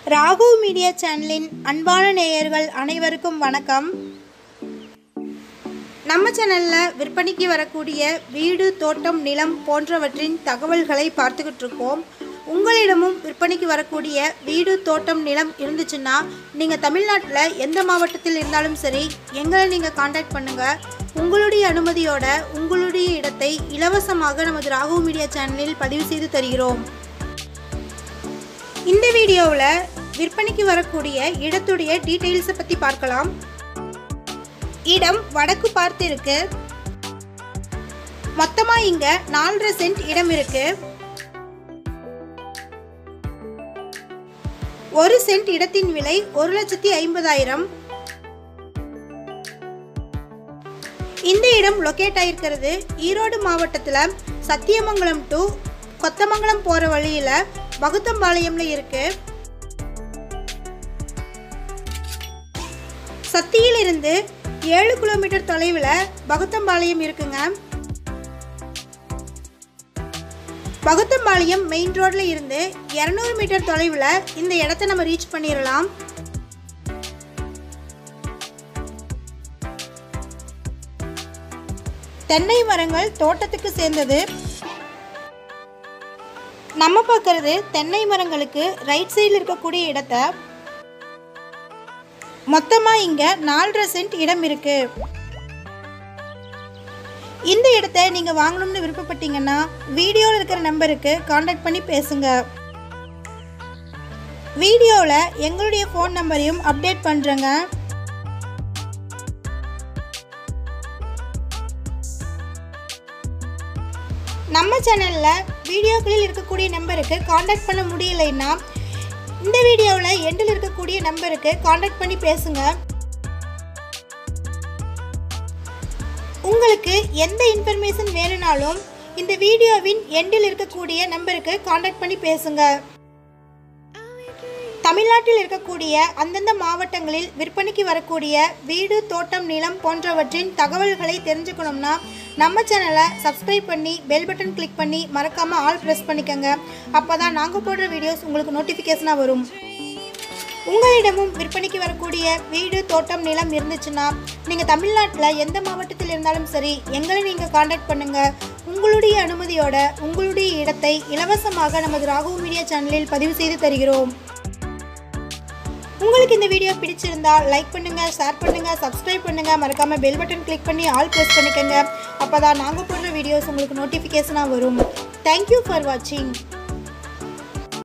Rahu media சேனலின் அன்பான நேயர்கள் அனைவருக்கும் வணக்கம் நம்ம சேனலில் விற்பனைக்கு வரக்கூடிய வீடு தோட்டம் நிலம் போன்றவற்றின் தகவல்களை பார்த்துக்கிட்டு இருக்கோம் உங்களிடமும் விற்பனைக்கு வரக்கூடிய வீடு தோட்டம் நிலம் இருந்துச்சுன்னா நீங்கள் தமிழ்நாட்டில் எந்த மாவட்டத்தில் இருந்தாலும் சரி எங்களை நீங்கள் காண்டாக்ட் பண்ணுங்கள் உங்களுடைய அனுமதியோட உங்களுடைய இடத்தை இலவசமாக நமது ராகு மீடியா சேனலில் பதிவு செய்து தருகிறோம் இந்த வீடியோவில் விற்பனைக்கு வரக்கூடிய இடத்துடைய டீட்டெயில்ஸை பற்றி பார்க்கலாம் இடம் வடக்கு பார்த்து இருக்கு மொத்தமாக இங்கே நாலரை சென்ட் இடம் இருக்கு ஒரு சென்ட் இடத்தின் விலை ஒரு லட்சத்தி ஐம்பதாயிரம் இந்த இடம் லொக்கேட் ஆயிருக்கிறது ஈரோடு மாவட்டத்தில் சத்தியமங்கலம் டு கொத்தமங்கலம் போகிற வழியில் வகுத்தம்பாளையம்ல இருக்கு சத்தியிலிருந்து ஏழு கிலோமீட்டர் தொலைவில் பகுத்தம்பாளையம் இருக்குங்க பகுத்தம்பாளையம் மெயின் ரோட்ல இருந்து இரநூறு மீட்டர் தொலைவில் இந்த இடத்த நம்ம ரீச் பண்ணிடலாம் தென்னை மரங்கள் தோட்டத்துக்கு சேர்ந்தது நம்ம பார்க்கறது தென்னை மரங்களுக்கு ரைட் சைடில் இருக்கக்கூடிய இடத்த மொத்தமாக இங்கே நாலரை சென்ட் இடம் இருக்கு இந்த இடத்த நீங்கள் வாங்கணும்னு விருப்பப்பட்டீங்கன்னா வீடியோவில் இருக்கிற நம்பருக்கு காண்டாக்ட் பண்ணி பேசுங்க வீடியோவில் எங்களுடைய ஃபோன் நம்பரையும் அப்டேட் பண்ணுறேங்க நம்ம சேனலில் வீடியோக்களில் இருக்கக்கூடிய நம்பருக்கு காண்டாக்ட் பண்ண முடியலைன்னா இந்த வீடியோவில் எண்டில் இருக்கக்கூடிய நம்பருக்கு காண்டாக்ட் பண்ணி பேசுங்க உங்களுக்கு எந்த இன்ஃபர்மேஷன் வேணும்னாலும் இந்த வீடியோவின் எண்டில் இருக்கக்கூடிய நம்பருக்கு காண்டாக்ட் பண்ணி பேசுங்க தமிழ்நாட்டில் இருக்கக்கூடிய அந்தந்த மாவட்டங்களில் விற்பனைக்கு வரக்கூடிய வீடு தோட்டம் நிலம் போன்றவற்றின் தகவல்களை தெரிஞ்சுக்கணும்னா நம்ம சேனலை சப்ஸ்கிரைப் பண்ணி பெல் பட்டன் கிளிக் பண்ணி மறக்காமல் ஆல் ப்ரெஸ் பண்ணிக்கோங்க அப்போ தான் நாங்கள் போடுற வீடியோஸ் உங்களுக்கு நோட்டிஃபிகேஷனாக வரும் உங்களிடமும் விற்பனைக்கு வரக்கூடிய வீடு தோட்டம் நிலம் இருந்துச்சுன்னா நீங்கள் தமிழ்நாட்டில் எந்த மாவட்டத்தில் இருந்தாலும் சரி எங்களை நீங்கள் காண்டாக்ட் பண்ணுங்கள் உங்களுடைய அனுமதியோட உங்களுடைய இடத்தை இலவசமாக நமது ராகு மீடியா சேனலில் பதிவு செய்து தருகிறோம் உங்களுக்கு இந்த வீடியோ பிடிச்சிருந்தா லைக் பண்ணுங்க ஷேர் பண்ணுங்க சப்ஸ்கிரைப் பண்ணுங்க மறக்காம பெல் பட்டன் கிளிக் பண்ணி ஆல் ப்ரெஸ் பண்ணிக்கோங்க அப்பதான் நாங்கள் போடுற வீடியோஸ் உங்களுக்கு நோட்டிஃபிகேஷனாக வரும் தேங்க்யூ ஃபார் வாட்சிங்